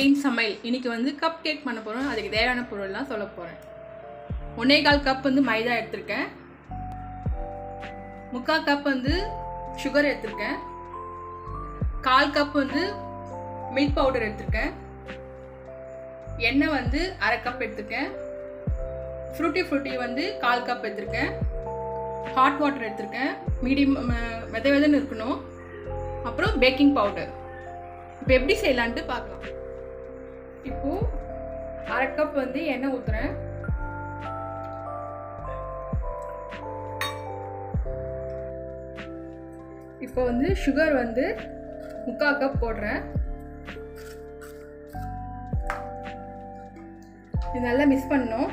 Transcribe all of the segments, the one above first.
ஜெயின் சமையல் இன்னைக்கு வந்து கப் கேக் பண்ண போகிறோம் அதுக்கு தேவையான பொருள்லாம் சொல்ல போகிறேன் ஒன்னே கால் கப் வந்து மைதா எடுத்திருக்கேன் முக்கால் கப் வந்து சுகர் எடுத்திருக்கேன் கால் கப் வந்து மில்க் பவுடர் எடுத்திருக்கேன் எண்ணெய் வந்து அரை கப் எடுத்திருக்கேன் ஃப்ரூட்டி ஃப்ரூட்டி வந்து கால் கப் எடுத்திருக்கேன் ஹாட் வாட்டர் எடுத்திருக்கேன் மீடியம் வித விதன்னு இருக்கணும் அப்புறம் பேக்கிங் பவுடர் இப்போ எப்படி செய்யலான்ட்டு பார்க்கலாம் இப்போது அரை கப் வந்து எண்ணெய் ஊற்றுறேன் இப்போ வந்து சுகர் வந்து முக்கால் கப் போடுறேன் இது நல்லா மிக்ஸ் பண்ணணும்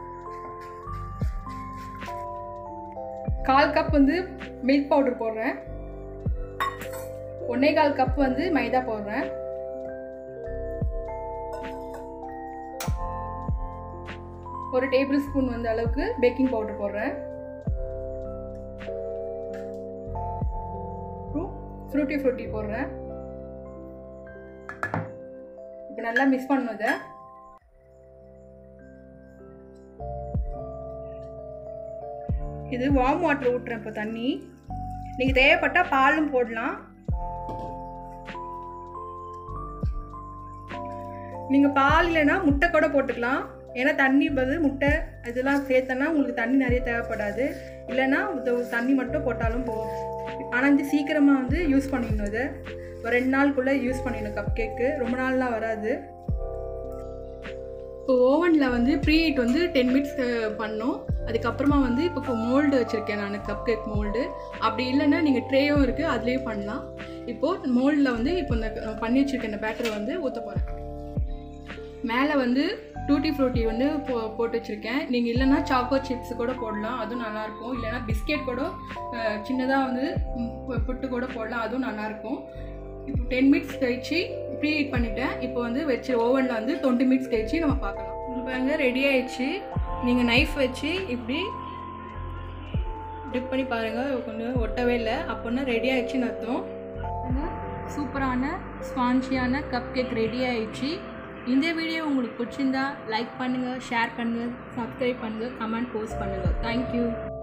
கால் கப் வந்து மில்க் பவுடர் போடுறேன் ஒன்னே கால் கப் வந்து மைதா போடுறேன் ஒரு டேபிள் ஸ்பூன் வந்து அளவுக்கு பேக்கிங் பவுடர் போடுறேன் ஃப்ரூட்டி ஃப்ரூட்டி போடுறேன் இப்போ நல்லா மிக்ஸ் பண்ணணும் இதை இது வார்ம் வாட்டர் ஊட்டுறேன் இப்போ தண்ணி நீங்கள் தேவைப்பட்டால் பாலும் போடலாம் நீங்கள் பால் இல்லைன்னா முட்டை கூட போட்டுக்கலாம் ஏன்னா தண்ணி பதில் முட்டை இதெல்லாம் சேர்த்தனா உங்களுக்கு தண்ணி நிறைய தேவைப்படாது இல்லைன்னா தண்ணி மட்டும் போட்டாலும் போகும் ஆனால் வந்து சீக்கிரமாக வந்து யூஸ் பண்ணிடணும் இதை ஒரு ரெண்டு நாளுக்குள்ளே யூஸ் பண்ணிடணும் கப் கேக்கு ரொம்ப நாள்லாம் வராது இப்போ ஓவனில் வந்து ப்ரீ ஹீட் வந்து டென் மினிட்ஸ் பண்ணோம் அதுக்கப்புறமா வந்து இப்போ மோல்டு வச்சுருக்கேன் நான் கப் கேக் மோல்டு அப்படி இல்லைன்னா நீங்கள் ட்ரேயும் இருக்குது அதுலேயும் பண்ணலாம் இப்போது மோல்டில் வந்து இப்போ இந்த பண்ணி வச்சுருக்க இந்த பேட்டரை வந்து ஊற்ற போகிறேன் மேலே வந்து டூட்டி ஃப்ரூட்டி வந்து போ போட்டு வச்சுருக்கேன் நீங்கள் இல்லைன்னா சாக்கோ சிப்ஸ் கூட போடலாம் அதுவும் நல்லாயிருக்கும் இல்லைன்னா பிஸ்கெட் கூட சின்னதாக வந்து புட்டு கூட போடலாம் அதுவும் நல்லாயிருக்கும் இப்போ டென் மினிட்ஸ் கழிச்சு ப்ரீ ஹீட் பண்ணிவிட்டேன் இப்போ வந்து வச்சு ஓவனில் வந்து டுவெண்ட்டி மினிட்ஸ் கழிச்சு நம்ம பார்க்கலாம் இப்போ பாருங்க ரெடி ஆயிடுச்சு நீங்கள் நைஃப் வச்சு இப்படி டிப் பண்ணி பாருங்கள் கொஞ்சம் ஒட்டவே இல்லை அப்போன்னா ரெடி ஆயிடுச்சுன்னு அர்த்தம் சூப்பரான ஸ்பான்சியான கப் கேக் ரெடி ஆயிடுச்சு இந்த வீடியோ உங்களுக்கு பிடிச்சிருந்தா லைக் பண்ணுங்கள் ஷேர் பண்ணுங்கள் சப்ஸ்கிரைப் பண்ணுங்கள் கமெண்ட் போஸ்ட் பண்ணுங்கள் தேங்க்யூ